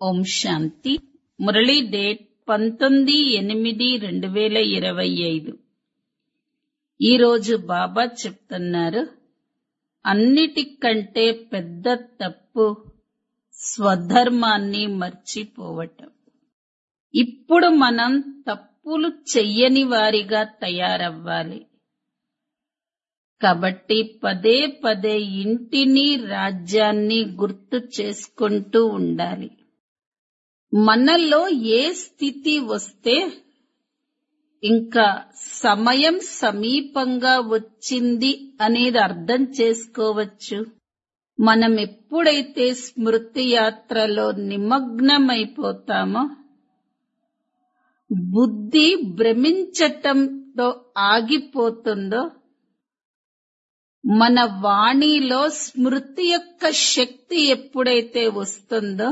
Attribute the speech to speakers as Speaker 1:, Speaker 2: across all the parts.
Speaker 1: ఓం శాంతి Murali date పంతొమ్మిది ఎనిమిది రెండు వేల ఇరవై ఐదు ఈరోజు బాబా చెప్తున్నారు అన్నిటికంటే పెద్ద తప్పు స్వధర్మాన్ని మర్చిపోవటం ఇప్పుడు మనం తప్పులు చెయ్యని వారిగా తయారవ్వాలి కాబట్టి పదే పదే ఇంటిని రాజ్యాన్ని గుర్తు చేసుకుంటూ ఉండాలి మనలో ఏ స్థితి వస్తే ఇంకా సమయం సమీపంగా వచ్చింది అనేది అర్థం చేసుకోవచ్చు మనం ఎప్పుడైతే స్మృతి యాత్రలో నిమగ్నమైపోతామో బుద్ధి భ్రమించటంతో ఆగిపోతుందో మన వాణిలో స్మృతి యొక్క శక్తి ఎప్పుడైతే వస్తుందో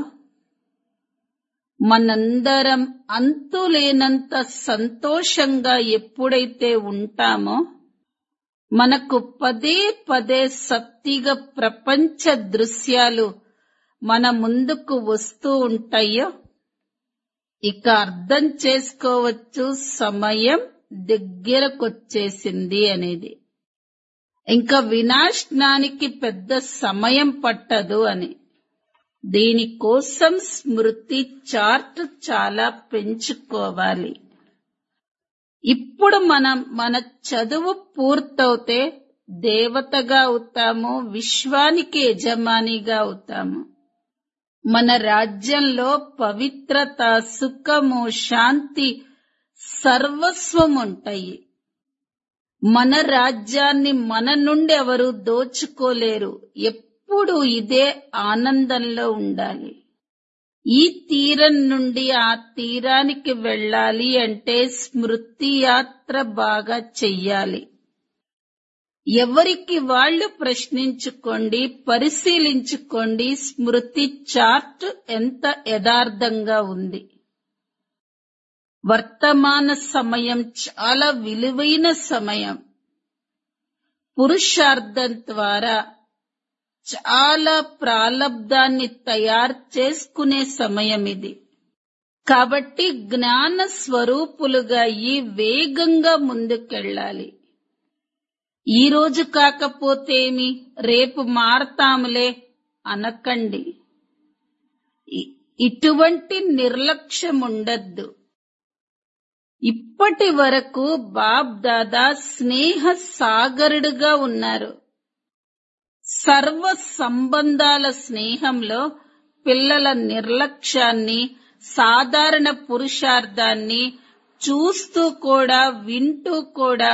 Speaker 1: మనందరం అంతులేనంత సంతోషంగా ఎప్పుడైతే ఉంటామో మనకు పదే పదే సత్తిగ ప్రపంచ దృశ్యాలు మన ముందుకు వస్తూ ఉంటాయో ఇక అర్థం చేసుకోవచ్చు సమయం దగ్గరకొచ్చేసింది అనేది ఇంకా వినాశనానికి పెద్ద సమయం పట్టదు అని దీనికోసం స్మృతి చార్ట్ చాలా పెంచుకోవాలి ఇప్పుడు మనం మన చదువు పూర్తవుతే దేవతగా అవుతాము విశ్వానికి యజమానిగా అవుతాము మన రాజ్యంలో పవిత్రత సుఖము శాంతి సర్వస్వం ఉంటాయి మన రాజ్యాన్ని మన నుండి ఎవరు దోచుకోలేరు ఎప్పుడు ఇదే ఆనందంలో ఉండాలి ఈ తీరం నుండి ఆ తీరానికి వెళ్ళాలి అంటే స్మృతి యాత్ర బాగా చెయ్యాలి ఎవరికి వాళ్ళు ప్రశ్నించుకోండి పరిశీలించుకోండి స్మృతి చార్ట్ ఎంత యథార్థంగా ఉంది వర్తమాన సమయం చాలా విలువైన సమయం పురుషార్థం ద్వారా చాలా ప్రాలబ్ధాన్ని తయారు చేసుకునే సమయం ఇది కాబట్టి జ్ఞాన స్వరూపులుగా ఈ వేగంగా ముందుకెళ్ళాలి ఈ రోజు కాకపోతేమి రేపు మారతాములే అనకండి ఇటువంటి నిర్లక్ష్యం ఉండద్దు ఇప్పటి వరకు బాబ్ దాదా స్నేహ సాగరుడుగా ఉన్నారు సర్వ సంబంధాల స్నేహంలో పిల్లల నిర్లక్ష్యాన్ని సాధారణ పురుషార్థాన్ని చూస్తూ కూడా వింటూ కూడా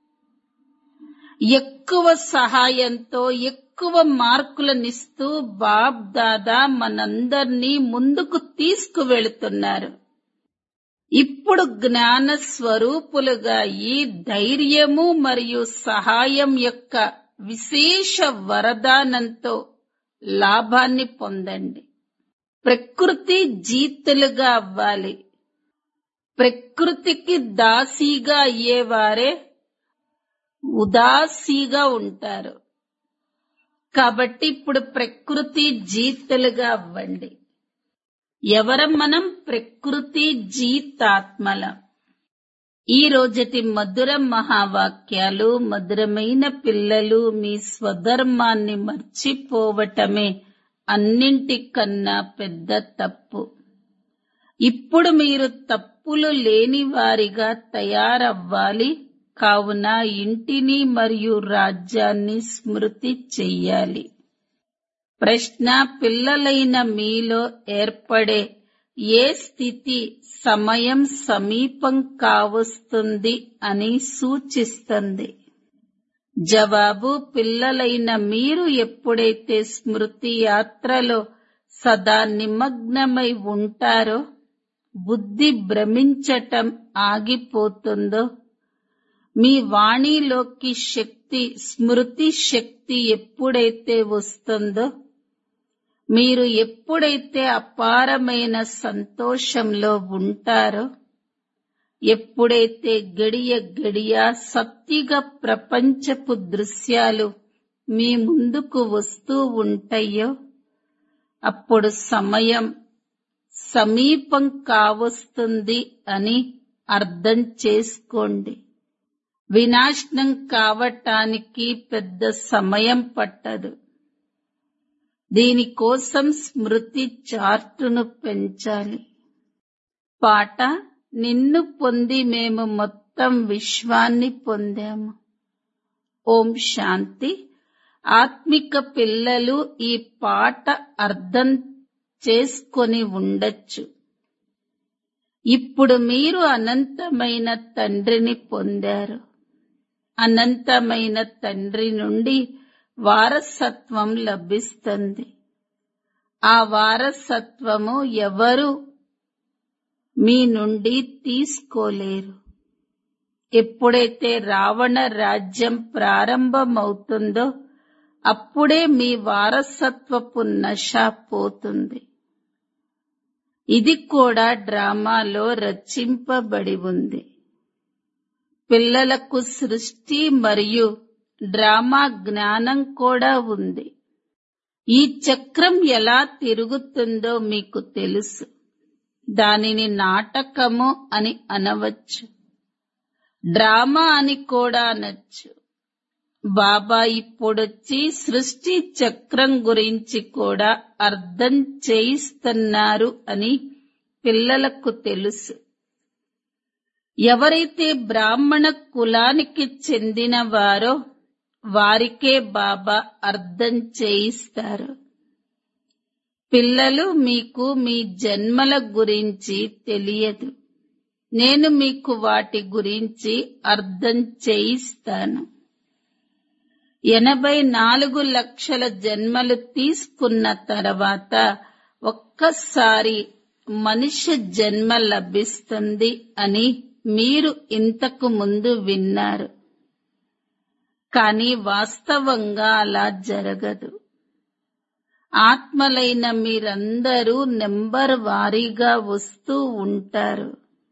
Speaker 1: ఎక్కువ సహాయంతో ఎక్కువ మార్కులనిస్తూ బాబ్ దాదా మనందర్నీ ముందుకు తీసుకువెళుతున్నారు ఇప్పుడు జ్ఞాన స్వరూపులుగా ఈ ధైర్యము మరియు సహాయం యొక్క విశేష వరదానంతో లాభాన్ని పొందండి ప్రకృతి జీతులుగా అవ్వాలి ప్రకృతికి దాసీగా అయ్యేవారే ఉదాసీగా ఉంటారు కాబట్టి ఇప్పుడు ప్రకృతి జీతులుగా అవ్వండి ఎవరం మనం ప్రకృతి జీతాత్మలం ఈ రోజటి మధుర మహావాక్యాలు మధురమైన పిల్లలు మీ స్వధర్మాన్ని మర్చిపోవటమే అన్నింటికన్నా పెద్ద తప్పు ఇప్పుడు మీరు తప్పులు లేని వారిగా తయారవ్వాలి కావున ఇంటిని మరియు రాజ్యాన్ని స్మృతి చెయ్యాలి ప్రశ్న పిల్లలైన మీలో ఏర్పడే ఏ స్థితి సమయం సమీపం కావస్తుంది అని సూచిస్తుంది జవాబు పిల్లలైన మీరు ఎప్పుడైతే స్మృతి యాత్రలో సదా నిమగ్నమై ఉంటారో బుద్ధి భ్రమించటం ఆగిపోతుందో మీ వాణిలోకి శక్తి స్మృతి శక్తి ఎప్పుడైతే వస్తుందో మీరు ఎప్పుడైతే అపారమైన సంతోషంలో ఉంటారో ఎప్పుడైతే గడియ గడియ సత్తిగ ప్రపంచపు దృశ్యాలు మీ ముందుకు వస్తూ ఉంటాయో అప్పుడు సమయం సమీపం కావస్తుంది అని అర్థం చేసుకోండి వినాశనం కావటానికి పెద్ద సమయం పట్టదు దీనికోసం స్మృతి చార్టును పెంచాలి పాట నిన్ను పొంది మేము మొత్తం విశ్వాన్ని పొందాము ఓం శాంతి ఆత్మిక పిల్లలు ఈ పాట అర్థం చేసుకొని ఉండొచ్చు ఇప్పుడు మీరు అనంతమైన తండ్రిని పొందారు అనంతమైన తండ్రి నుండి వారసత్వం లభిస్తుంది ఆ వారసత్వము ఎవరు మీ నుండి తీసుకోలేరు ఎప్పుడైతే రావణ రాజ్యం ప్రారంభమవుతుందో అప్పుడే మీ వారసత్వపు నశ పోతుంది ఇది కూడా డ్రామాలో రచింపబడి ఉంది పిల్లలకు సృష్టి మరియు డ్రామా జ్ఞానం కూడా ఉంది ఈ చక్రం ఎలా తిరుగుతుందో మీకు తెలుసు దానిని నాటకము అని అనవచ్చు డ్రామా అని కూడా అనొచ్చు బాబా ఇప్పుడొచ్చి సృష్టి చక్రం గురించి కూడా అర్థం చేయిస్తున్నారు అని పిల్లలకు తెలుసు ఎవరైతే బ్రాహ్మణ కులానికి చెందిన వారో వారికే బాబా అర్థం చేయిస్తారు పిల్లలు మీకు మీ జన్మల గురించి తెలియదు నేను మీకు వాటి గురించి అర్థం చేయిస్తాను ఎనభై నాలుగు లక్షల జన్మలు తీసుకున్న తర్వాత ఒక్కసారి మనిషి జన్మ లభిస్తుంది అని మీరు ఇంతకు ముందు విన్నారు కానీ వాస్తవంగా అలా జరగదు ఆత్మలైన మీరందరూ నెంబర్ వారీగా వస్తూ ఉంటారు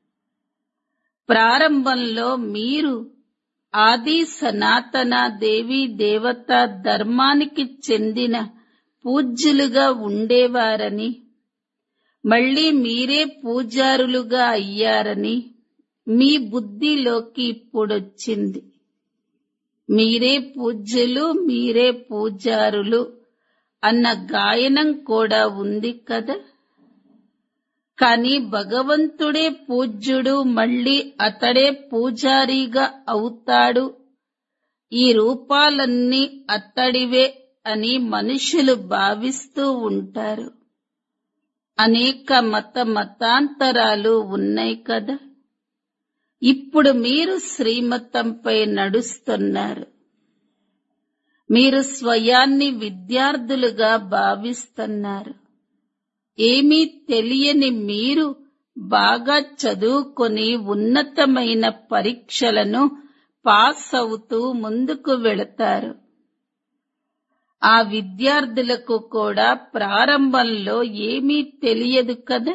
Speaker 1: ప్రారంభంలో మీరు ఆది సనాతన దేవి దేవత ధర్మానికి చెందిన పూజ్యులుగా ఉండేవారని మళ్ళీ మీరే పూజారులుగా అయ్యారని మీ బుద్ధిలోకి ఇప్పుడొచ్చింది మీరే పూజ్యులు మీరే పూజారులు అన్న గాయనం కూడా ఉంది కదా కాని భగవంతుడే పూజ్యుడు మళ్ళీ అతడే పూజారిగా అవుతాడు ఈ రూపాలన్నీ అతడివే అని మనుషులు భావిస్తూ ఉంటారు అనేక మత మతాంతరాలు ఉన్నాయి కదా ఇప్పుడు మీరు శ్రీమతంపై నడుస్తున్నారు మీరు స్వయాన్ని విద్యార్థులుగా భావిస్తున్నారు ఏమీ తెలియని మీరు బాగా చదువుకొని ఉన్నతమైన పరీక్షలను పాస్ అవుతూ ముందుకు వెళతారు ఆ విద్యార్థులకు కూడా ప్రారంభంలో ఏమీ తెలియదు కదా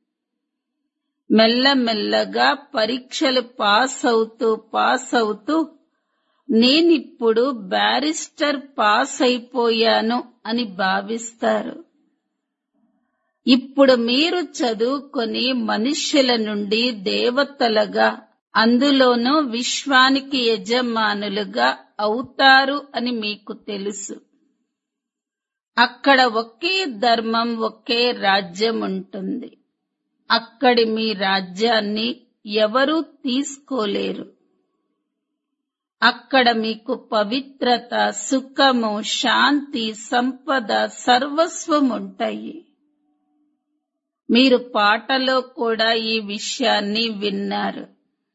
Speaker 1: మెల్లమెల్లగా పరీక్షలు పాస్ అవుతూ పాస్ అవుతూ నేనిప్పుడు బ్యారిస్టర్ పాస్ అయిపోయాను అని భావిస్తారు ఇప్పుడు మీరు చదువుకొని మనుష్యుల నుండి దేవతలుగా అందులోనూ విశ్వానికి యజమానులుగా అవుతారు అని మీకు తెలుసు అక్కడ ఒకే ధర్మం ఒకే రాజ్యం ఉంటుంది అక్కడి మీ రాజ్యాన్ని ఎవరూ తీసుకోలేరు అక్కడ మీకు పవిత్రత సుఖము శాంతి సంపద సర్వస్వం ఉంటాయి మీరు పాటలో కూడా ఈ విషయాన్ని విన్నారు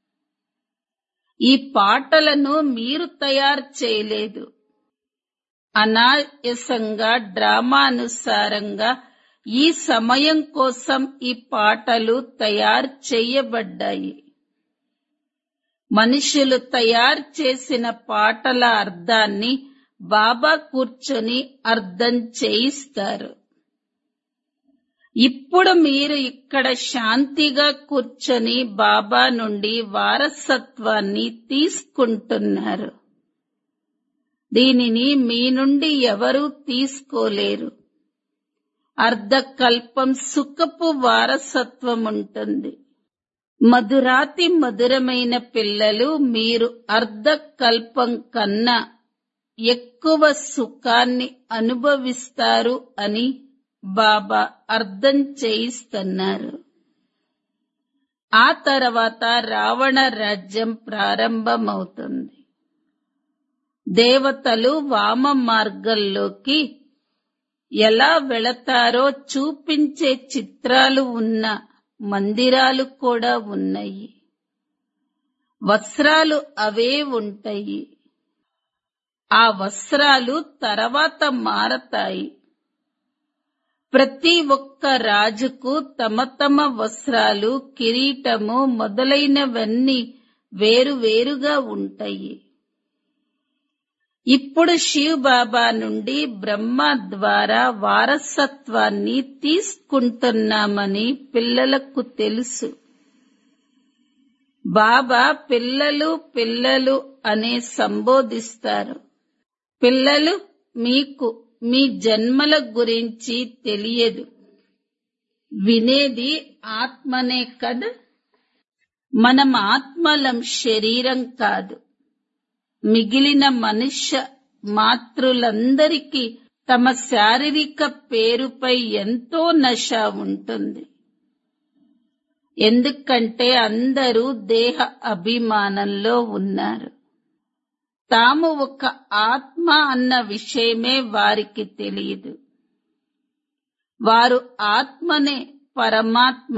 Speaker 1: ఈ పాటలను మీరు తయారు చేయలేదు అనాయసంగా డ్రామానుసారంగా ఈ సమయం కోసం ఈ పాటలు తయారు చేయబడ్డాయి మనుషులు తయారు చేసిన పాటల అర్థాన్ని బాబా కూర్చొని అర్థం చేయిస్తారు ఇప్పుడు మీరు ఇక్కడ శాంతిగా కూర్చొని బాబా నుండి వారసత్వాన్ని తీసుకుంటున్నారు దీనిని మీ నుండి ఎవరూ తీసుకోలేరు అర్ధకల్పం సుఖపు వారసత్వం ఉంటుంది మధురాతి మధురమైన పిల్లలు మీరు అర్ధకల్పం కన్నా ఎక్కువ సుఖాన్ని అనుభవిస్తారు అని బాబా అర్థం చేయిస్తున్నారు ఆ తర్వాత రావణ రాజ్యం ప్రారంభమవుతుంది దేవతలు వామ మార్గంలోకి ఎలా వెళతారో చూపించే చిత్రాలు ఉన్న మందిరాలు కూడా ఉన్నాయి వస్త్రాలు అవే ఉంటాయి ఆ వస్త్రాలు తర్వాత మారతాయి ప్రతి ఒక్క రాజుకు తమ తమ వస్త్రాలు కిరీటము మొదలైనవన్నీ వేరు వేరుగా ఉంటాయి ఇప్పుడు శివ్ బాబా నుండి బ్రహ్మ ద్వారా వారసత్వాన్ని తీసుకుంటున్నామని పిల్లలకు తెలుసు బాబా పిల్లలు పిల్లలు అనే సంబోధిస్తారు పిల్లలు మీకు మీ జన్మల గురించి తెలియదు వినేది ఆత్మనే కదా మనం ఆత్మలం శరీరం కాదు మిగిలిన మనుష్య మాతృలందరికీ తమ శారీరక పేరుపై ఎంతో నశ ఉంటుంది ఎందుకంటే అందరూ దేహ అభిమానంలో ఉన్నారు తాము ఒక ఆత్మ అన్న విషయమే వారికి తెలియదు వారు ఆత్మనే పరమాత్మ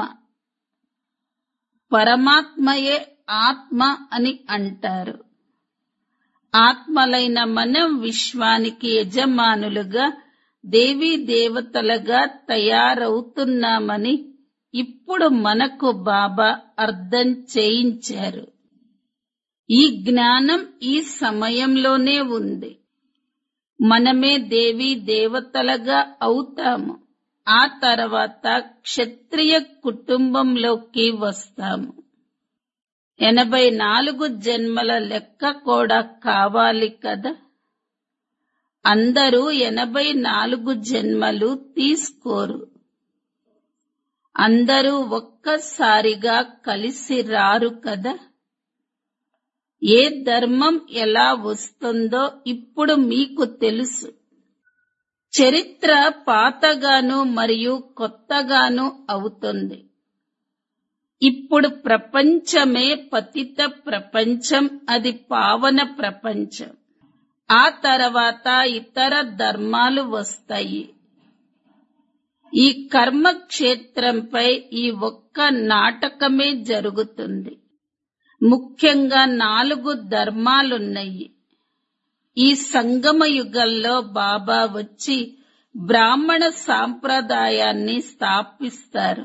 Speaker 1: పరమాత్మయే ఆత్మ అని అంటారు ఆత్మలైన మనం విశ్వానికి యజమానులుగా దేవీ దేవతలుగా తయారవుతున్నామని ఇప్పుడు మనకు బాబా అర్థం చేయించారు ఈ జ్ఞానం ఈ సమయంలోనే ఉంది మనమే దేవీ దేవతలుగా అవుతాము ఆ తర్వాత క్షత్రియ కుటుంబంలోకి వస్తాము ఎనభై నాలుగు జన్మల లెక్క కూడా కావాలి కదా అందరూ ఎనభై నాలుగు జన్మలు తీసుకోరు అందరూ ఒక్కసారిగా కలిసి రారు కదా ఏ ధర్మం ఎలా వస్తుందో ఇప్పుడు మీకు తెలుసు చరిత్ర పాతగాను మరియు కొత్తగాను అవుతుంది ఇప్పుడు ప్రపంచమే పతిత ప్రపంచం అది పావన ప్రపంచం ఆ తర్వాత ఇతర ధర్మాలు వస్తాయి ఈ కర్మ క్షేత్రంపై ఈ ఒక్క నాటకమే జరుగుతుంది ముఖ్యంగా నాలుగు ధర్మాలున్నాయి ఈ సంగమ యుగంలో బాబా వచ్చి బ్రాహ్మణ సాంప్రదాయాన్ని స్థాపిస్తారు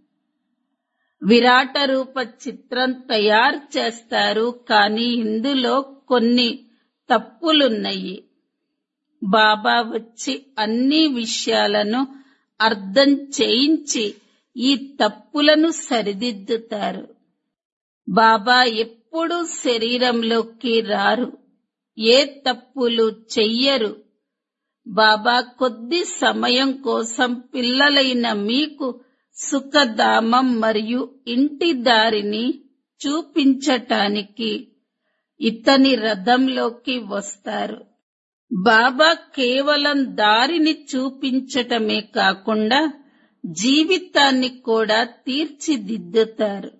Speaker 1: విరాట రూప చిత్రం తయారు చేస్తారు కానీ ఇందులో కొన్ని తప్పులున్నాయి బాబా వచ్చి అన్ని విషయాలను అర్థం చేయించి ఈ తప్పులను సరిదిద్దుతారు బాబా ఎప్పుడూ శరీరంలోకి రారు ఏ తప్పులు చెయ్యరు బాబా కొద్ది సమయం కోసం పిల్లలైన మీకు సుఖధామం మరియు ఇంటి దారిని చూపించటానికి ఇతని రథంలోకి వస్తారు బాబా కేవలం దారిని చూపించటమే కాకుండా జీవితాన్ని కూడా తీర్చిదిద్దుతారు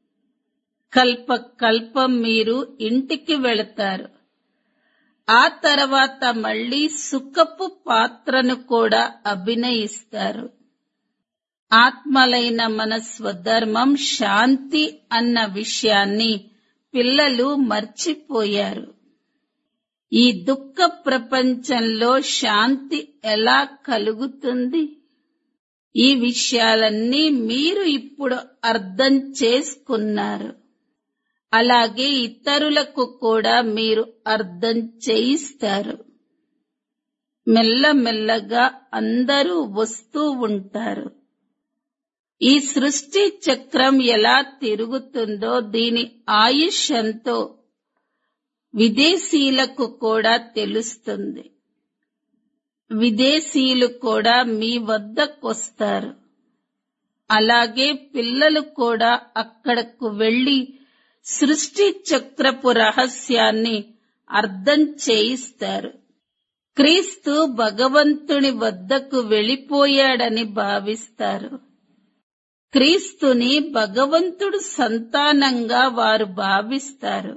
Speaker 1: కల్ప కల్పం మీరు ఇంటికి వెళతారు ఆ తర్వాత మళ్ళీ సుఖపు పాత్రను కూడా అభినయిస్తారు ఆత్మలైన మన స్వధర్మం శాంతి అన్న విషయాన్ని పిల్లలు మర్చిపోయారు ఈ దుఃఖ ప్రపంచంలో శాంతి ఎలా కలుగుతుంది ఈ విషయాలన్నీ మీరు ఇప్పుడు అర్థం చేసుకున్నారు అలాగే ఇతరులకు కూడా మీరు అర్థం చేయిస్తారు మెల్లమెల్లగా అందరూ వస్తూ ఉంటారు ఈ సృష్టి చక్రం ఎలా తిరుగుతుందో దీని ఆయుష్ ఎంతో విదేశీయులకు కూడా తెలుస్తుంది విదేశీయులు కూడా మీ వద్దకొస్తారు అలాగే పిల్లలు కూడా అక్కడకు వెళ్లి సృష్టి చక్రపు రహస్యాన్ని అర్థం చేయిస్తారు క్రీస్తు భగవంతుని వద్దకు వెళ్ళిపోయాడని భావిస్తారు క్రీస్తుని భగవంతుడు సంతానంగా వారు భావిస్తారు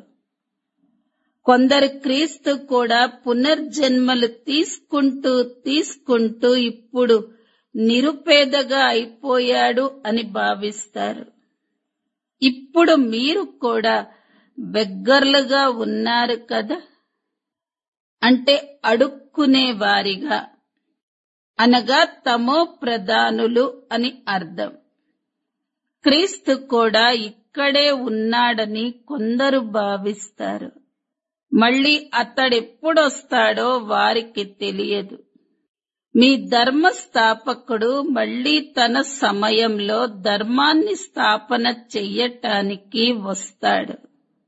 Speaker 1: కొందరు క్రీస్తు కూడా పునర్జన్మలు తీసుకుంటూ తీసుకుంటూ ఇప్పుడు నిరుపేదగా అయిపోయాడు అని భావిస్తారు ఇప్పుడు మీరు కూడా బెగ్గర్లుగా ఉన్నారు కదా అంటే అడుక్కునే వారిగా అనగా తమో ప్రధానులు అని అర్థం క్రీస్తు కూడా ఇక్కడే ఉన్నాడని కొందరు భావిస్తారు మళ్ళీ అతడెప్పుడొస్తాడో వారికి తెలియదు మీ ధర్మస్థాపకుడు మళ్ళీ తన సమయంలో ధర్మాన్ని స్థాపన చెయ్యటానికి వస్తాడు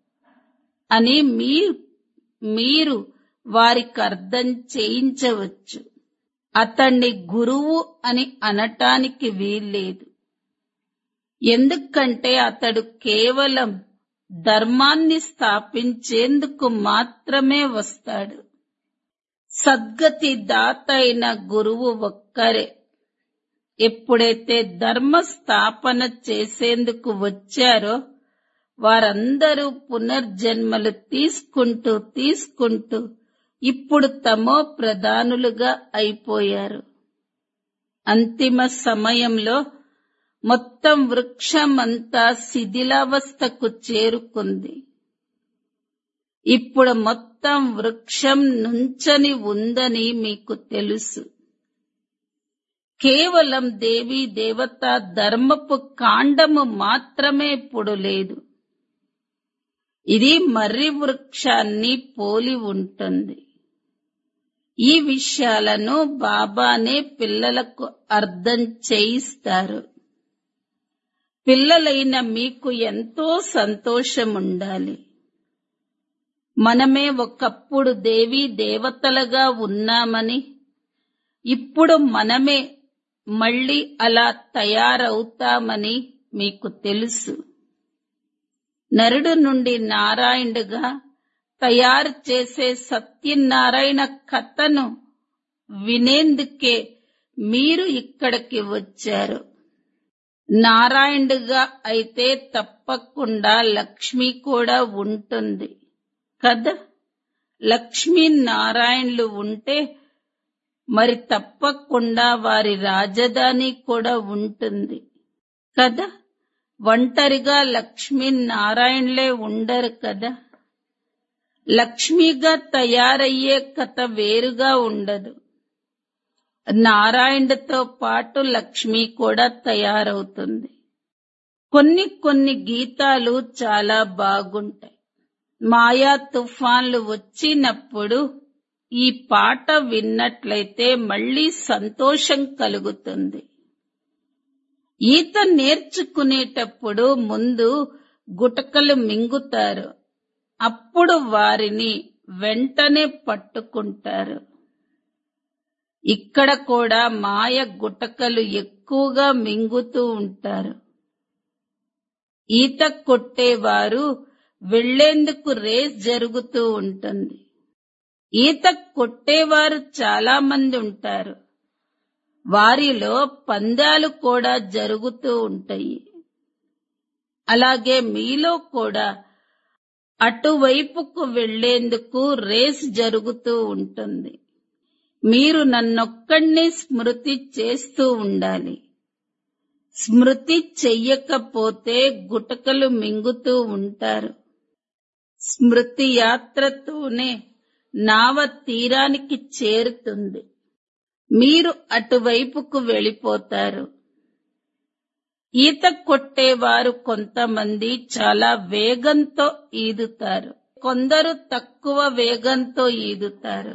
Speaker 1: అని మీ మీరు వారికి అర్థం చేయించవచ్చు అతన్ని గురువు అని అనటానికి వీల్లేదు ఎందుకంటే అతడు కేవలం ధర్మాన్ని స్థాపించేందుకు మాత్రమే వస్తాడు సద్గతి దాత అయిన గురువు ఒక్కరే ఎప్పుడైతే ధర్మ స్థాపన చేసేందుకు వచ్చారో వారందరూ పునర్జన్మలు తీసుకుంటూ తీసుకుంటూ ఇప్పుడు తమో ప్రధానులుగా అయిపోయారు అంతిమ సమయంలో మొత్తం వృక్షమంతా శిథిలావస్థకు చేరుకుంది ఇప్పుడు మొత్తం వృక్షం నుంచని ఉందని మీకు తెలుసు కేవలం దేవీ దేవత ధర్మపు కాండము మాత్రమే ఇప్పుడు లేదు ఇది మర్రి వృక్షాన్ని పోలి ఉంటుంది ఈ విషయాలను బాబానే పిల్లలకు అర్థం చేయిస్తారు పిల్లలైన మీకు ఎంతో సంతోషం ఉండాలి మనమే ఒకప్పుడు దేవీ దేవతలుగా ఉన్నామని ఇప్పుడు మనమే మళ్ళీ అలా తయారవుతామని మీకు తెలుసు నరుడు నుండి నారాయణుడుగా తయారు చేసే సత్యనారాయణ కథను వినేందుకే మీరు ఇక్కడికి వచ్చారు నారాయణుడుగా అయితే తప్పకుండా లక్ష్మి కూడా ఉంటుంది కదా లక్ష్మీ నారాయణులు ఉంటే మరి తప్పకుండా వారి రాజధాని కూడా ఉంటుంది కదా ఒంటరిగా లక్ష్మీ నారాయణలే ఉండరు కదా లక్ష్మిగా తయారయ్యే కథ వేరుగా ఉండదు నారాయణుడితో పాటు లక్ష్మి కూడా తయారవుతుంది కొన్ని కొన్ని గీతాలు చాలా బాగుంటాయి మాయా తుఫాన్లు వచ్చినప్పుడు ఈ పాట విన్నట్లయితే మళ్ళీ సంతోషం కలుగుతుంది ఈత నేర్చుకునేటప్పుడు ముందు గుటకలు మింగుతారు అప్పుడు వారిని వెంటనే పట్టుకుంటారు ఇక్కడ కూడా మాయ గుటకలు ఎక్కువగా మింగుతూ ఉంటారు ఈత కొట్టేవారు వెళ్లేందుకు రేస్ జరుగుతూ ఉంటుంది ఈత కొట్టేవారు చాలా మంది ఉంటారు వారిలో పందాలు కూడా జరుగుతూ ఉంటాయి అలాగే మీలో కూడా అటువైపుకు వెళ్లేందుకు రేస్ జరుగుతూ ఉంటుంది మీరు నన్నొక్కడిని స్మృతి చేస్తూ ఉండాలి స్మృతి చెయ్యకపోతే గుటకలు మింగుతూ ఉంటారు స్మృతి యాత్రతోనే నావ తీరానికి చేరుతుంది మీరు అటువైపుకు వెళ్ళిపోతారు ఈత కొట్టేవారు కొంతమంది చాలా వేగంతో ఈదుతారు కొందరు తక్కువ వేగంతో ఈదుతారు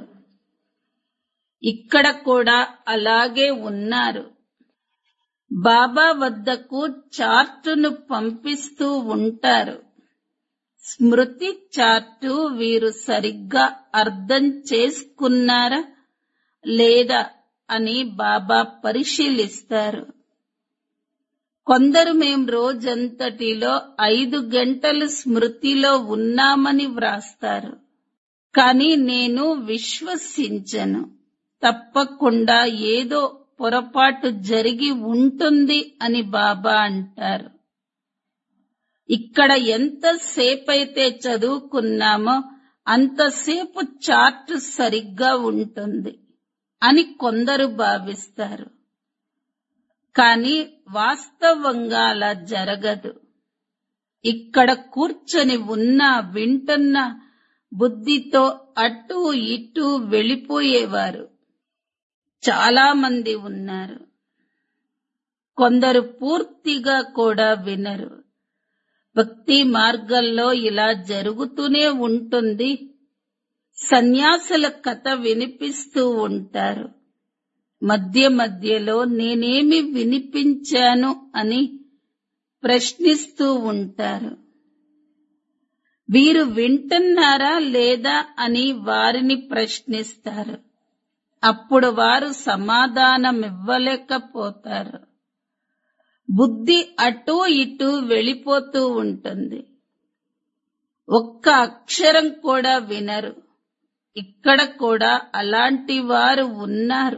Speaker 1: ఇక్కడ కూడా అలాగే ఉన్నారు బాబా వద్దకు చార్టును పంపిస్తూ ఉంటారు స్మృతి చార్టు వీరు సరిగ్గా అర్థం చేసుకున్నారా లేదా అని బాబా పరిశీలిస్తారు కొందరు మేం రోజంతటిలో ఐదు గంటలు స్మృతిలో ఉన్నామని వ్రాస్తారు కానీ నేను విశ్వసించను తప్పకుండా ఏదో పొరపాటు జరిగి ఉంటుంది అని బాబా అంటారు ఇక్కడ ఎంతసేపైతే చదువుకున్నామో అంతసేపు చార్ట్ సరిగ్గా ఉంటుంది అని కొందరు భావిస్తారు కానీ వాస్తవంగా అలా జరగదు ఇక్కడ కూర్చొని ఉన్నా వింటున్న బుద్ధితో అటు ఇటు వెళ్ళిపోయేవారు చాలా మంది ఉన్నారు కొందరు పూర్తిగా కూడా వినరు భక్తి మార్గంలో ఇలా జరుగుతూనే ఉంటుంది సన్యాసుల కథ వినిపిస్తూ ఉంటారు మధ్య మధ్యలో నేనేమి వినిపించాను అని ప్రశ్నిస్తూ ఉంటారు వీరు వింటున్నారా లేదా అని వారిని ప్రశ్నిస్తారు అప్పుడు వారు సమాధానం ఇవ్వలేకపోతారు బుద్ధి అటూ ఇటూ వెళ్ళిపోతూ ఉంటుంది ఒక్క అక్షరం కూడా వినరు ఇక్కడ కూడా అలాంటి వారు ఉన్నారు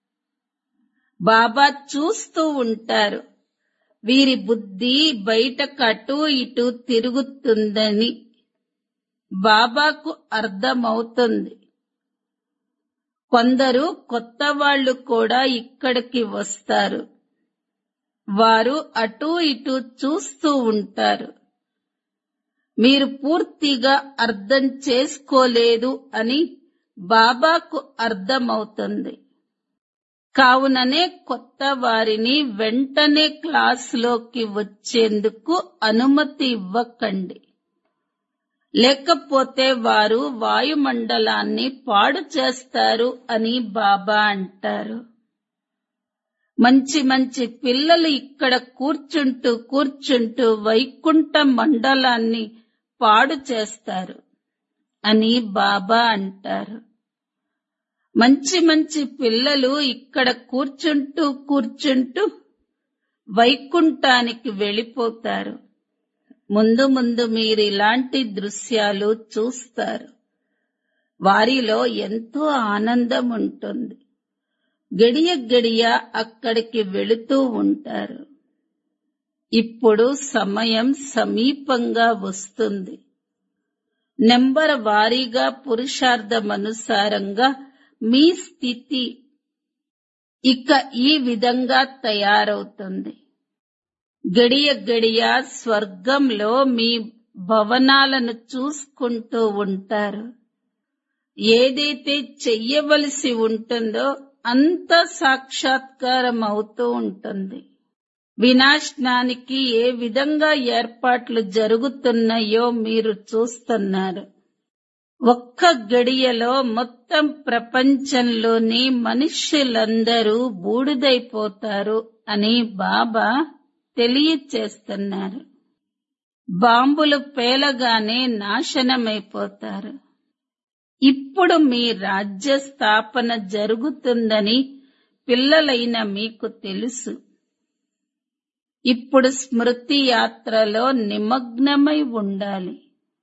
Speaker 1: బాబా చూస్తూ ఉంటారు వీరి బుద్ధి బయటకు అటూ ఇటూ తిరుగుతుందని బాబాకు అర్థమవుతుంది కొందరు కొత్త వాళ్ళు కూడా ఇక్కడికి వస్తారు వారు అటూ ఇటూ చూస్తూ ఉంటారు మీరు పూర్తిగా అర్థం చేసుకోలేదు అని బాబాకు అర్థమవుతుంది కావుననే కొత్త వారిని వెంటనే క్లాసులోకి వచ్చేందుకు అనుమతి ఇవ్వకండి లేకపోతే వారు వాయుమండలాన్ని పాడు చేస్తారు అని బాబా అంటారు మంచి మంచి పిల్లలు ఇక్కడ కూర్చుంటూ కూర్చుంటూ వైకుంఠ మండలాన్ని పాడు చేస్తారు అని బాబా అంటారు మంచి మంచి పిల్లలు ఇక్కడ కూర్చుంటూ కూర్చుంటూ వైకుంఠానికి వెళ్ళిపోతారు ముందు ముందు మీరు ఇలాంటి దృశ్యాలు చూస్తారు వారిలో ఎంతో ఆనందం ఉంటుంది గడియ గడియ అక్కడికి వెళుతూ ఉంటారు ఇప్పుడు సమయం సమీపంగా వస్తుంది నెంబర్ వారీగా పురుషార్థమనుసారంగా మీ స్థితి ఇక ఈ విధంగా తయారవుతుంది గడియ గడియ స్వర్గంలో మీ భవనాలను చూసుకుంటూ ఉంటారు ఏదైతే చెయ్యవలసి ఉంటుందో అంత సాక్షాత్కారం అవుతూ ఉంటుంది వినాశనానికి ఏ విధంగా ఏర్పాట్లు జరుగుతున్నాయో మీరు చూస్తున్నారు ఒక్క గడియలో మొత్తం ప్రపంచంలోని మనుష్యులందరూ బూడిదైపోతారు అని బాబా తెలియచేస్తున్నారు బాంబులు పేలగానే నాశనమైపోతారు ఇప్పుడు మీ రాజ్య స్థాపన జరుగుతుందని పిల్లలైన మీకు తెలుసు ఇప్పుడు స్మృతి యాత్రలో నిమగ్నమై ఉండాలి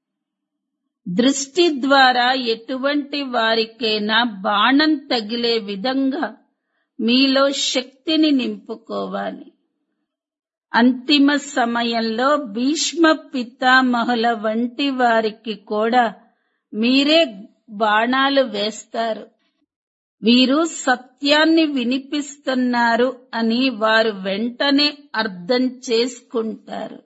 Speaker 1: దృష్టి ద్వారా ఎటువంటి వారికైనా బాణం తగిలే విధంగా మీలో శక్తిని నింపుకోవాలి అంతిమ సమయంలో భీష్మ పితామహుల వంటి వారికి కూడా మీరే బాణాలు వేస్తారు వీరు సత్యాన్ని వినిపిస్తున్నారు అని వారు వెంటనే అర్థం చేసుకుంటారు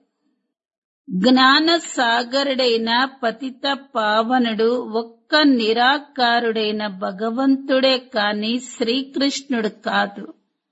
Speaker 1: జ్ఞాన సాగరుడైన పతిత పావనుడు ఒక్క నిరాకారుడైన భగవంతుడే కాని శ్రీకృష్ణుడు కాదు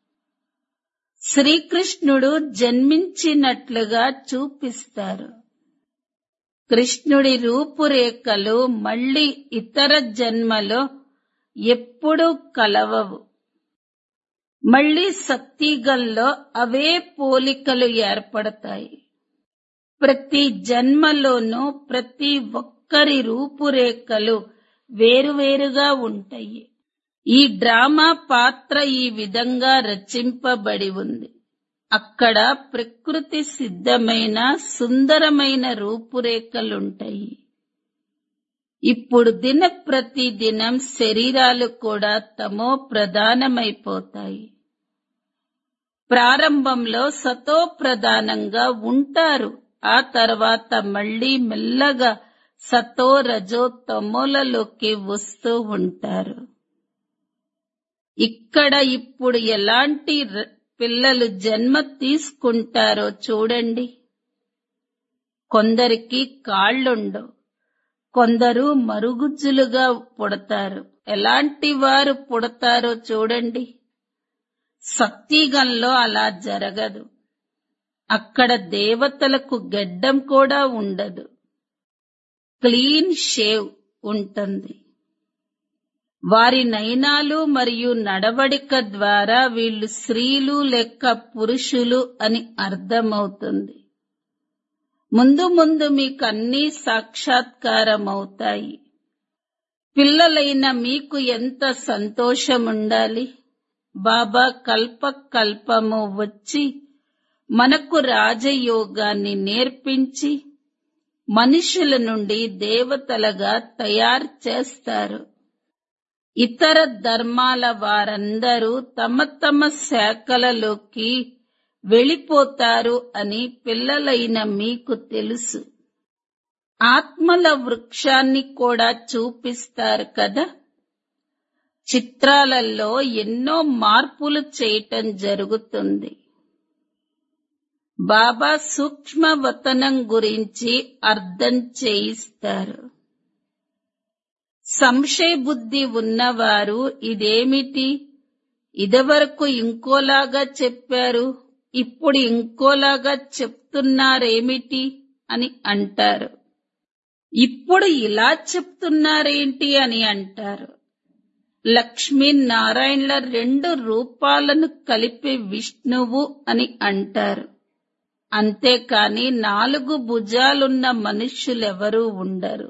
Speaker 1: శ్రీకృష్ణుడు జన్మించినట్లుగా చూపిస్తారు కృష్ణుడి రూపురేఖలు మళ్ళీ ఇతర జన్మలో ఎప్పుడూ కలవవు మళ్ళీ సత్తిగల్లో అవే పోలికలు ఏర్పడతాయి ప్రతి జన్మలోనూ ప్రతి ఒక్కరి రూపురేఖలు వేరువేరుగా ఉంటాయి ఈ డ్రామా పాత్ర ఈ విధంగా రచింపబడి ఉంది అక్కడ ప్రకృతి సిద్ధమైన సుందరమైన రూపురేఖలుంటాయి ఇప్పుడు దిన ప్రతి దినం శరీరాలు కూడా తమో ప్రధానమైపోతాయి ప్రారంభంలో సతో ప్రధానంగా ఉంటారు ఆ తర్వాత మళ్ళీ మెల్లగా సతో రజో తమోలలోకి వస్తూ ఉంటారు ఇక్కడ ఇప్పుడు ఎలాంటి ర- పిల్లలు జన్మ తీసుకుంటారో చూడండి కొందరికి కాళ్ళుండవు కొందరు మరుగుజ్జులుగా పుడతారు ఎలాంటి వారు పుడతారో చూడండి సత్యగంలో అలా జరగదు అక్కడ దేవతలకు గెడ్డం కూడా ఉండదు క్లీన్ షేవ్ ఉంటుంది వారి నయనాలు మరియు నడవడిక ద్వారా వీళ్ళు స్త్రీలు లెక్క పురుషులు అని అర్థమవుతుంది ముందు ముందు మీకు అన్నీ సాక్షాత్కారమవుతాయి పిల్లలైన మీకు ఎంత సంతోషం ఉండాలి బాబా కల్ప కల్పము వచ్చి మనకు రాజయోగాన్ని నేర్పించి మనుషుల నుండి దేవతలుగా తయారు చేస్తారు ఇతర ధర్మాల వారందరూ తమ తమ శాఖలలోకి వెళ్ళిపోతారు అని పిల్లలైన మీకు తెలుసు ఆత్మల వృక్షాన్ని కూడా చూపిస్తారు కదా చిత్రాలలో ఎన్నో మార్పులు చేయటం జరుగుతుంది బాబా సూక్ష్మవతనం గురించి అర్థం చేయిస్తారు సంశయ బుద్ధి ఉన్నవారు ఇదేమిటి ఇదివరకు ఇంకోలాగా చెప్పారు ఇప్పుడు ఇంకోలాగా చెప్తున్నారేమిటి అని అంటారు ఇప్పుడు ఇలా చెప్తున్నారేంటి అని అంటారు లక్ష్మీనారాయణల రెండు రూపాలను కలిపి విష్ణువు అని అంటారు అంతేకాని నాలుగు భుజాలున్న మనుష్యులెవరూ ఉండరు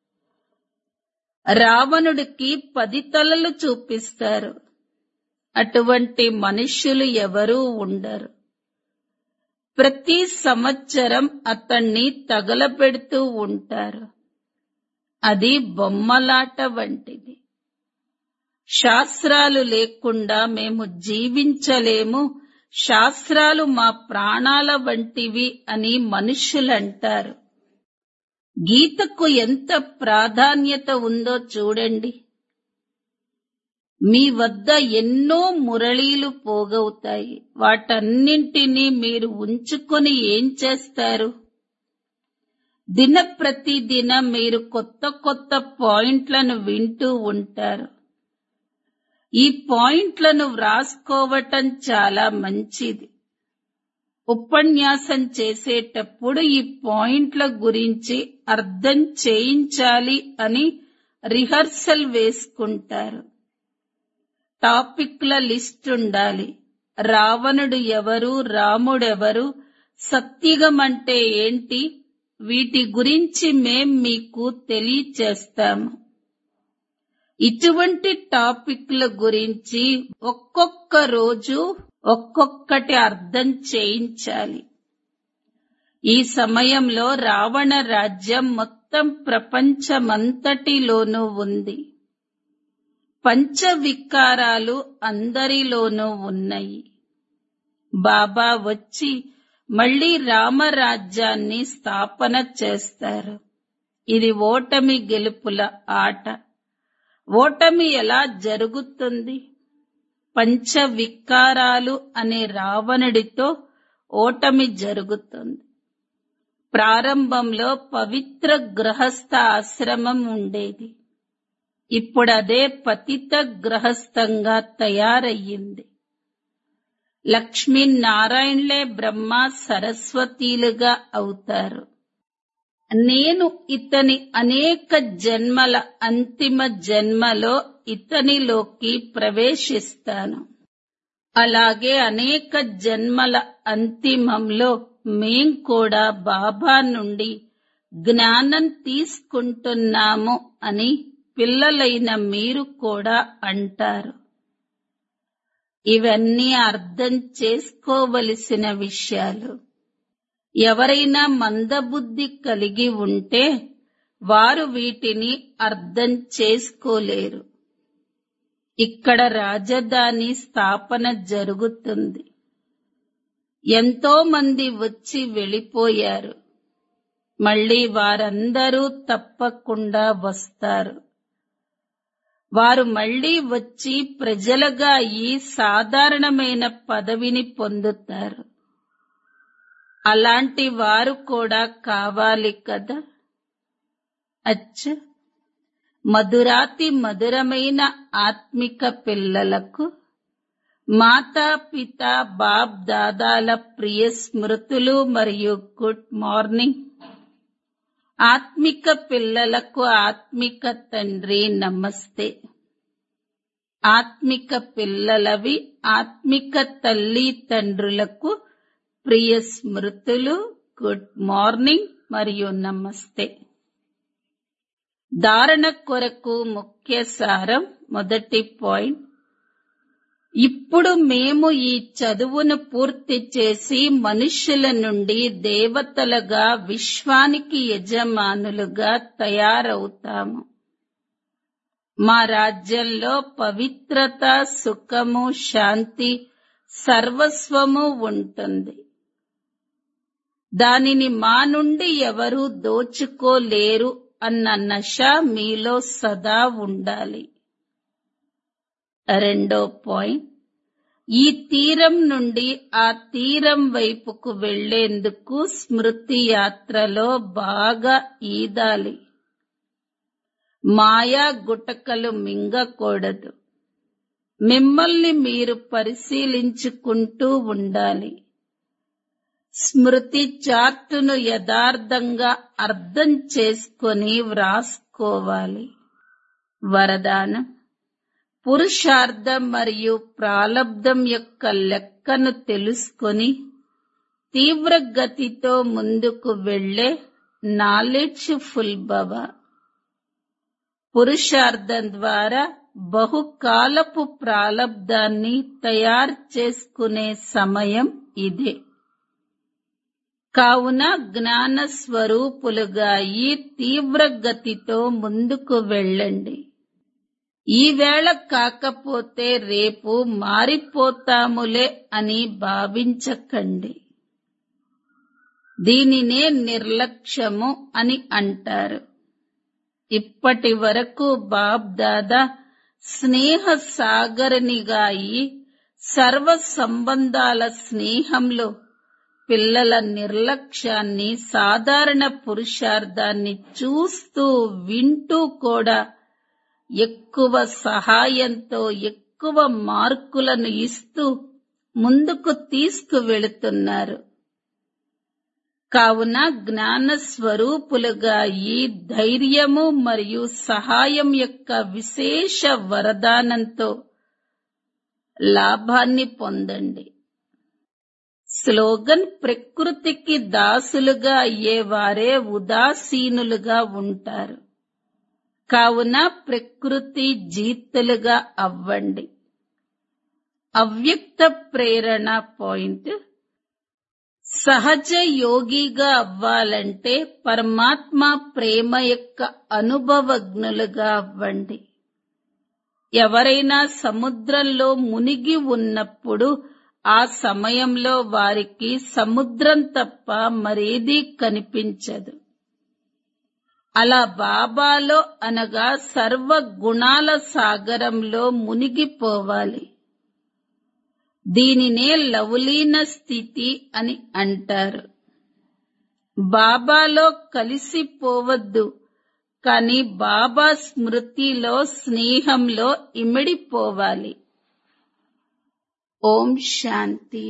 Speaker 1: రావణుడికి పది తలలు చూపిస్తారు అటువంటి మనుష్యులు ఎవరూ ఉండరు ప్రతి సంవత్సరం అతన్ని తగలపెడుతూ ఉంటారు అది బొమ్మలాట వంటిది శాస్త్రాలు లేకుండా మేము జీవించలేము శాస్త్రాలు మా ప్రాణాల వంటివి అని మనుష్యులంటారు గీతకు ఎంత ప్రాధాన్యత ఉందో చూడండి మీ వద్ద ఎన్నో మురళీలు పోగవుతాయి వాటన్నింటినీ మీరు ఉంచుకొని ఏం చేస్తారు దిన ప్రతి దినం మీరు కొత్త కొత్త పాయింట్లను వింటూ ఉంటారు ఈ పాయింట్లను వ్రాసుకోవటం చాలా మంచిది ఉపన్యాసం చేసేటప్పుడు ఈ పాయింట్ల గురించి అర్థం చేయించాలి అని రిహర్సల్ వేసుకుంటారు టాపిక్ల లిస్ట్ ఉండాలి రావణుడు ఎవరు రాముడెవరు సత్యుగం అంటే ఏంటి వీటి గురించి మేం మీకు తెలియచేస్తాము ఇటువంటి టాపిక్ల గురించి ఒక్కొక్క రోజు ఒక్కొక్కటి అర్థం చేయించాలి ఈ సమయంలో రావణ రాజ్యం మొత్తం ప్రపంచమంతటిలోనూ ఉంది పంచవికారాలు అందరిలోనూ ఉన్నాయి బాబా వచ్చి మళ్ళీ రామరాజ్యాన్ని స్థాపన చేస్తారు ఇది ఓటమి గెలుపుల ఆట ఓటమి ఎలా జరుగుతుంది పంచవికారాలు అనే రావణుడితో ఓటమి జరుగుతుంది ప్రారంభంలో పవిత్ర గృహస్థ ఆశ్రమం ఉండేది ఇప్పుడు అదే పతిత గృహస్థంగా తయారయ్యింది లక్ష్మీనారాయణలే బ్రహ్మ సరస్వతీలుగా అవుతారు నేను ఇతని అనేక జన్మల అంతిమ జన్మలో ఇతనిలోకి ప్రవేశిస్తాను అలాగే అనేక జన్మల అంతిమంలో మేం కూడా బాబా నుండి జ్ఞానం తీసుకుంటున్నాము అని పిల్లలైన మీరు కూడా అంటారు ఇవన్నీ అర్థం చేసుకోవలసిన విషయాలు ఎవరైనా మందబుద్ధి కలిగి ఉంటే వారు వీటిని అర్థం చేసుకోలేరు ఇక్కడ రాజధాని స్థాపన జరుగుతుంది ఎంతో మంది వచ్చి వెళ్ళిపోయారు మళ్ళీ వారందరూ తప్పకుండా వస్తారు వారు మళ్ళీ వచ్చి ప్రజలుగా ఈ సాధారణమైన పదవిని పొందుతారు అలాంటి వారు కూడా కావాలి కదా అచ్చ మధురాతి మధురమైన ఆత్మిక పిల్లలకు మాతా పిత బాప్ దాదాల ప్రియ స్మృతులు మరియు గుడ్ మార్నింగ్ ఆత్మిక పిల్లలకు ఆత్మిక తండ్రి నమస్తే ఆత్మిక పిల్లలవి ఆత్మిక తల్లి తండ్రులకు ప్రియ స్మృతులు గుడ్ మార్నింగ్ మరియు నమస్తే ధారణ కొరకు ముఖ్య సారం మొదటి పాయింట్ ఇప్పుడు మేము ఈ చదువును పూర్తి చేసి మనుష్యుల నుండి దేవతలుగా విశ్వానికి యజమానులుగా తయారవుతాము మా రాజ్యంలో పవిత్రత సుఖము శాంతి సర్వస్వము ఉంటుంది దానిని మా నుండి ఎవరూ దోచుకోలేరు అన్న నష మీలో సదా ఉండాలి రెండో పాయింట్ ఈ తీరం నుండి ఆ తీరం వైపుకు వెళ్లేందుకు స్మృతి యాత్రలో బాగా ఈదాలి మాయా గుటకలు మింగకూడదు మిమ్మల్ని మీరు పరిశీలించుకుంటూ ఉండాలి స్మృతి చార్టును యథార్థంగా అర్థం చేసుకొని వ్రాసుకోవాలి వరదానం పురుషార్థం మరియు ప్రాలబ్ధం యొక్క లెక్కను తెలుసుకొని తీవ్ర గతితో ముందుకు వెళ్లే నాలెడ్జ్ ఫుల్ భవ పురుషార్థం ద్వారా బహుకాలపు ప్రాలబ్ధాన్ని తయారు చేసుకునే సమయం ఇదే కావున జ్ఞాన స్వరూపులుగా ఈ తీవ్ర గతితో ముందుకు వెళ్ళండి ఈవేళ కాకపోతే రేపు మారిపోతాములే అని భావించకండి దీనినే నిర్లక్ష్యము అని అంటారు ఇప్పటి వరకు బాబ్ దాదా స్నేహ సాగరనిగా అయి సర్వ సంబంధాల స్నేహంలో పిల్లల నిర్లక్ష్యాన్ని సాధారణ పురుషార్థాన్ని చూస్తూ వింటూ కూడా ఎక్కువ సహాయంతో ఎక్కువ మార్కులను ఇస్తూ ముందుకు తీసుకువెళుతున్నారు కావున జ్ఞాన స్వరూపులుగా ఈ ధైర్యము మరియు సహాయం యొక్క విశేష వరదానంతో లాభాన్ని పొందండి స్లోగన్ ప్రకృతికి దాసులుగా అయ్యేవారే ఉదాసీనులుగా ఉంటారు కావున ప్రకృతి జీతులుగా అవ్వండి అవ్యక్త ప్రేరణ పాయింట్ సహజ యోగిగా అవ్వాలంటే పరమాత్మ ప్రేమ యొక్క అనుభవజ్ఞులుగా అవ్వండి ఎవరైనా సముద్రంలో మునిగి ఉన్నప్పుడు ఆ సమయంలో వారికి సముద్రం తప్ప మరేదీ కనిపించదు అలా బాబాలో అనగా సర్వ గుణాల సాగరంలో మునిగిపోవాలి దీనినే లవలీన స్థితి అని అంటారు బాబాలో కలిసిపోవద్దు కానీ బాబా స్మృతిలో స్నేహంలో ఇమిడిపోవాలి ఓం శాంతి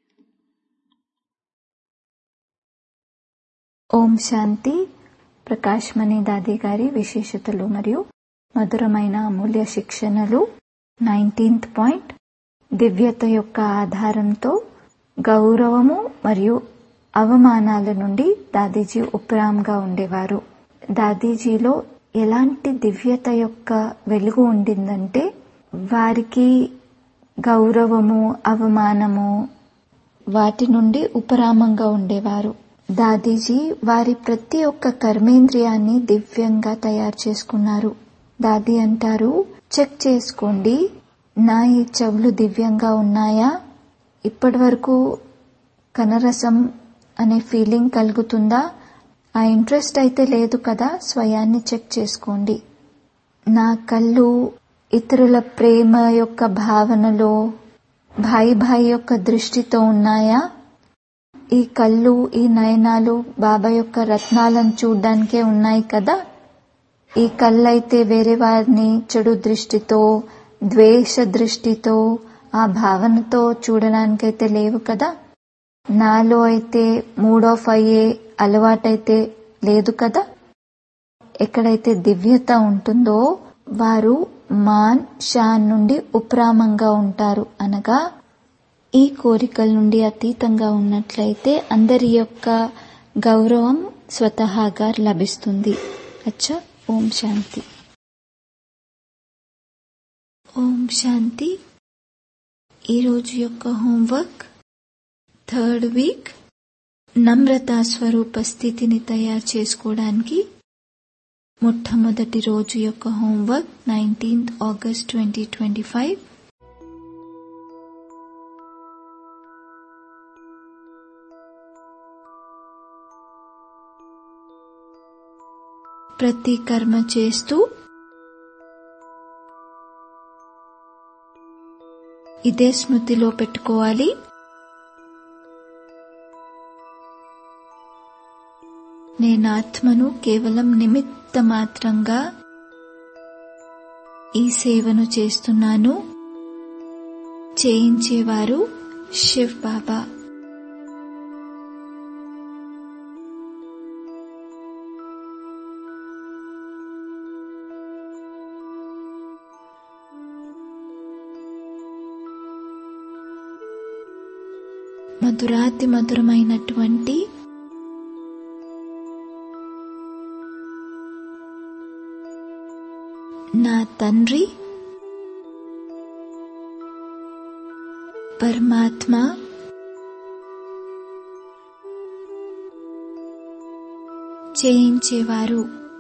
Speaker 2: ఓం శాంతి ప్రకాష్ మణి దాది గారి విశేషతలు మరియు మధురమైన అమూల్య శిక్షణలు నైన్టీన్త్ పాయింట్ దివ్యత యొక్క ఆధారంతో గౌరవము మరియు అవమానాల నుండి దాదీజీ ఉపరాంగా ఉండేవారు దాదీజీలో ఎలాంటి దివ్యత యొక్క వెలుగు ఉండిందంటే వారికి గౌరవము అవమానము వాటి నుండి ఉపరామంగా ఉండేవారు దాదీజీ వారి ప్రతి ఒక్క కర్మేంద్రియాన్ని దివ్యంగా తయారు చేసుకున్నారు దాది అంటారు చెక్ చేసుకోండి నా ఈ చెవులు దివ్యంగా ఉన్నాయా ఇప్పటి వరకు కనరసం అనే ఫీలింగ్ కలుగుతుందా ఆ ఇంట్రెస్ట్ అయితే లేదు కదా స్వయాన్ని చెక్ చేసుకోండి నా కళ్ళు ఇతరుల ప్రేమ యొక్క భావనలో భాయి భాయి యొక్క దృష్టితో ఉన్నాయా ఈ కళ్ళు ఈ నయనాలు బాబా యొక్క రత్నాలను చూడ్డానికే ఉన్నాయి కదా ఈ కళ్ళైతే వేరే వారిని చెడు దృష్టితో ద్వేష దృష్టితో ఆ భావనతో చూడడానికైతే లేవు కదా నాలో అయితే మూడ్ ఆఫ్ అయ్యే అలవాటైతే లేదు కదా ఎక్కడైతే దివ్యత ఉంటుందో వారు మాన్ షాన్ నుండి ఉపరామంగా ఉంటారు అనగా ఈ కోరికల నుండి అతీతంగా ఉన్నట్లయితే అందరి యొక్క గౌరవం స్వతహాగా లభిస్తుంది అచ్చా ఓం శాంతి ఓం శాంతి ఈరోజు యొక్క హోంవర్క్ థర్డ్ వీక్ నమ్రతా స్వరూప స్థితిని తయారు చేసుకోవడానికి మొట్టమొదటి రోజు యొక్క homework nineteenth August twenty twenty five ప్రతి కర్మ చేస్తూ ఇదే స్మృతిలో పెట్టుకోవాలి నేను ఆత్మను కేవలం నిమిత్త మాత్రంగా ఈ సేవను చేస్తున్నాను చేయించేవారు శివ్ బాబా మధురాతి మధురమైనటువంటి నా తండ్రి పరమాత్మ చేయించేవారు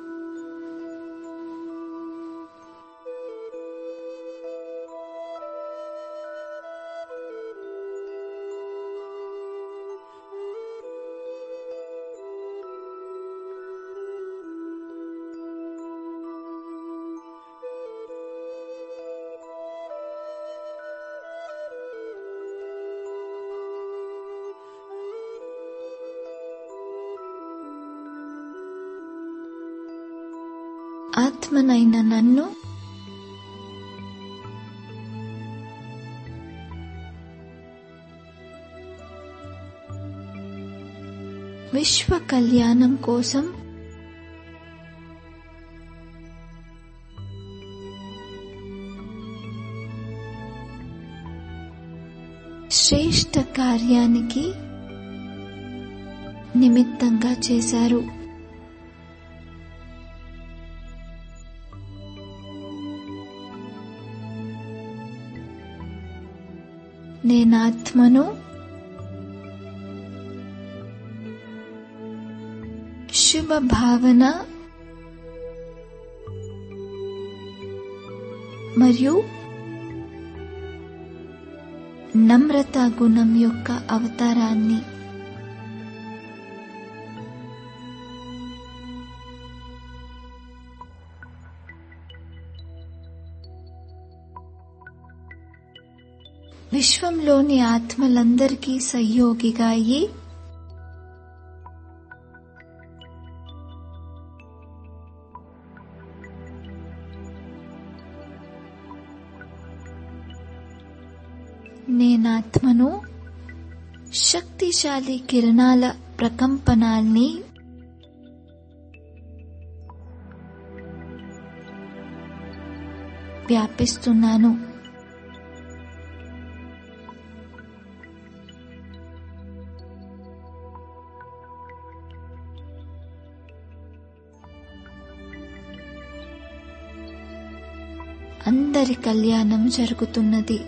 Speaker 2: ఆత్మనైన నన్ను విశ్వ కళ్యాణం కోసం శ్రేష్ఠ కార్యానికి నిమిత్తంగా చేశారు నేనాత్మను శుభ భావన మరియు నమ్రత గుణం యొక్క అవతారాన్ని విశ్వంలోని ఆత్మలందరికీ సహయోగిగా అయ్యి నేనాత్మను శక్తిశాలి కిరణాల ప్రకంపనాల్ని వ్యాపిస్తున్నాను అందరి కళ్యాణం జరుగుతున్నది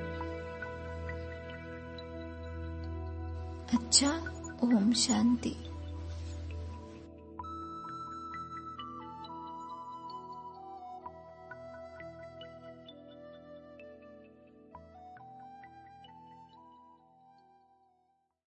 Speaker 2: अच्छा ओम शांति